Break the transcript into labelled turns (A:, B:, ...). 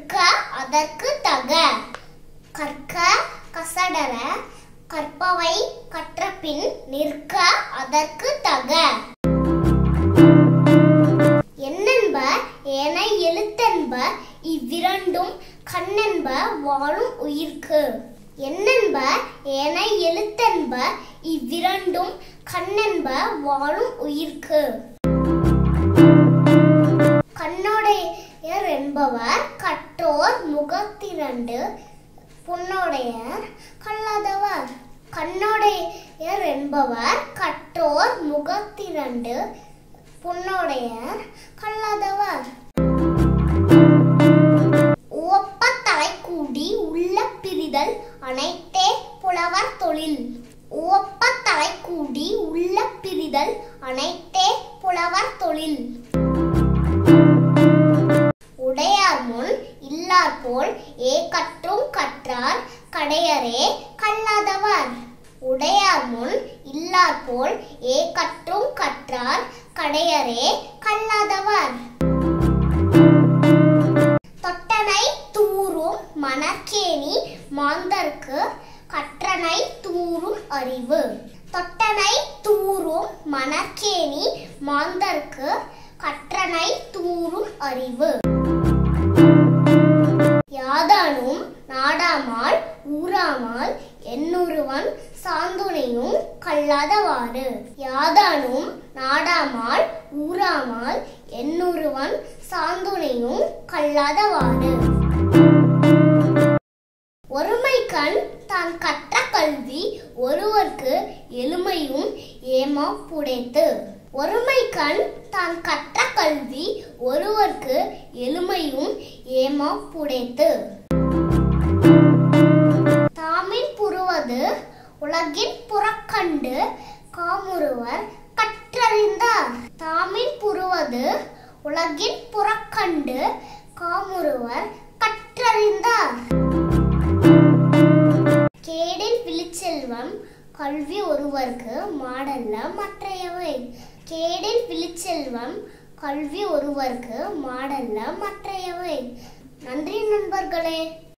A: நிற்க அதற்கு தக கற்க கசடர கற்பவை கற்றபின் நிற்க அதற்கு தக என்னென்ப ஏனை எழுத்தென்ப இவ்விரண்டும் கண்ணென்ப வாழும் உயிர்க்கு என்னென்ப ஏனை எழுத்தென்ப இவ்விரண்டும் கண்ணென்ப வாழும் உயிர்க்கு கண்ணுடையர் என்பவர் கற்றோர் முகத்திரண்டு புண்ணுடையர் கல்லாதவர் கண்ணுடையர் என்பவர் கற்றோர் முகத்திரண்டு புண்ணுடையர் கல்லாதவர் உவப்ப தலை கூடி உள்ள பிரிதல் அனைத்தே புலவர் தொழில் உவப்ப தலை கூடி உள்ள பிரிதல் அனைத்தே புலவர் தொழில் உடையார் முன் இல்லார் போல் ஏ கற்றும் கற்றார் கடையரே கல்லாதவர் உடையார் முன் இல்லார் போல் ஏ கற்றும் கற்றார் கடையரே கல்லாதவர் தொட்டனை தூரும் மணற்கேணி மாந்தர்க்கு கற்றனை தூரும் அறிவு தொட்டனை தூரும் மணற்கேணி மாந்தர்க்கு கற்றனை தூரும் அறிவு யாதானும் நாடாமால் ஊராமால் என்னொருவன் சாந்துணையும் கல்லாதவாறு யாதானும் நாடாமால் ஊராமால் என்னொருவன் சாந்துணையும் கல்லாதவாறு ஒருமை கண் தான் கற்ற கல்வி ஒருவர்க்கு எளிமையும் ஏமா புடைத்து ஒருமை கண் தான் கற்ற கல்வி ஒருவர்க்கு எளிமையும் ஏமா புடைத்து தாமின் புருவது உலகின் புறக்கண்டு காமுறுவர் கற்றறிந்தார் தாமின் புருவது உலகின் புறக்கண்டு காமுறுவர் கற்றறிந்தார் கேடில் விழிச்செல்வம் கல்வி ஒருவர்க்கு மாடல்ல மற்றையவை கேடில் விழிச்செல்வம் கல்வி ஒருவர்க்கு மாடல்ல மற்றையவை நன்றி நண்பர்களே